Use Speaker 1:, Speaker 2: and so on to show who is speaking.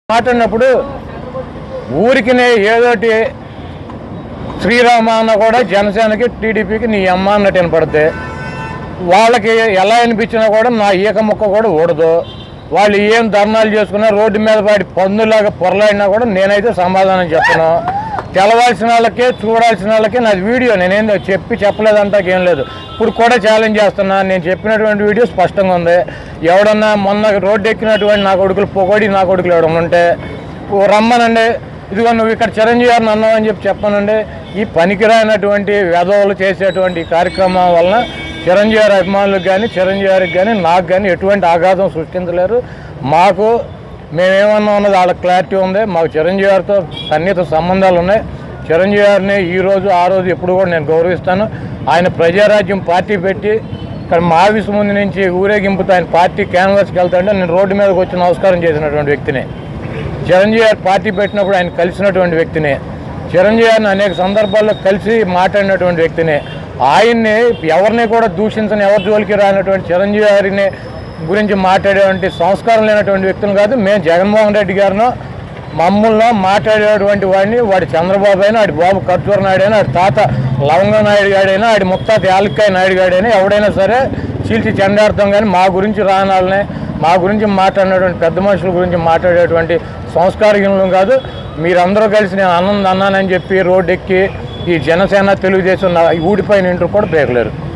Speaker 1: మాట్లాడినప్పుడు ఊరికి ఏదోటి శ్రీరామ అన్న కూడా జనసేనకి టీడీపీకి నీ అమ్మ అన్నట్టు వినపడితే వాళ్ళకి ఎలా అనిపించినా కూడా నా ఈక ముక్క కూడా ఊడదు వాళ్ళు ఏం ధర్నాలు చేసుకున్నా రోడ్డు మీద పడి పందులాగా పొరలాడినా కూడా నేనైతే సమాధానం చెప్పను తెలవాల్సిన వాళ్ళకే చూడాల్సిన వాళ్ళకే నాది వీడియో నేనేం చెప్పి చెప్పలేదంటాక ఏం లేదు ఇప్పుడు కూడా ఛాలెంజ్ చేస్తున్నా నేను చెప్పినటువంటి వీడియో స్పష్టంగా ఉంది ఎవడన్నా మొన్న రోడ్డు ఎక్కినటువంటి నా కొడుకులు పొగడి నా కొడుకులు ఎవడన్నా ఉంటే ఓ రమ్మనండి ఇదిగో నువ్వు ఇక్కడ చిరంజీవి గారిని అన్నావని చెప్పి చెప్పానండి ఈ పనికిరానటువంటి వెధవలు చేసేటువంటి ఈ కార్యక్రమం వలన చిరంజీవి గారి అభిమానులకు కానీ చిరంజీవి గారికి కానీ నాకు కానీ ఎటువంటి ఆఘాతం సృష్టించలేరు మాకు మేమేమన్నా ఉన్నది వాళ్ళకి క్లారిటీ ఉంది మాకు చిరంజీవి గారితో సన్నిహిత సంబంధాలు ఉన్నాయి చిరంజీవి గారిని ఈ రోజు ఆ రోజు ఎప్పుడు కూడా నేను గౌరవిస్తాను ఆయన ప్రజారాజ్యం పార్టీ పెట్టి ఇక్కడ మా ఆఫీస్ ముందు నుంచి ఊరేగింపుతో ఆయన పార్టీ క్యాన్వాస్కి వెళ్తాంటే నేను రోడ్డు మీదకి వచ్చి నమస్కారం చేసినటువంటి వ్యక్తిని చిరంజీవి గారు పార్టీ పెట్టినప్పుడు ఆయన కలిసినటువంటి వ్యక్తిని చిరంజీవి గారిని అనేక సందర్భాల్లో కలిసి మాట్లాడినటువంటి వ్యక్తిని ఆయన్ని ఎవరిని కూడా దూషించని ఎవరి జోలికి రానటువంటి చిరంజీవి గారిని గురించి మాట్లాడేటువంటి సంస్కారం లేనటువంటి వ్యక్తులు కాదు మేము జగన్మోహన్ రెడ్డి గారినో మమ్మల్ని మాట్లాడేటువంటి వాడిని వాడి చంద్రబాబు అయినా వాడి బాబు కర్జూర నాయుడు అయినా వాడి తాత లవంగ నాయుడు గాడైనా వాడి ముత్తాత యాలక్కాయ నాయుడు గాడైనా ఎవడైనా సరే చీల్చి చెండాడతాం కానీ మా గురించి రానాలనే మా గురించి మాట్లాడినటువంటి పెద్ద మనుషుల గురించి మాట్లాడేటువంటి సంస్కారహీనులు కాదు మీరందరూ కలిసి నేను అన్నం అన్నానని చెప్పి రోడ్డు ఎక్కి ఈ జనసేన తెలుగుదేశం నా ఊడిపోయిన ఇంటర్ కూడా పేకలేరు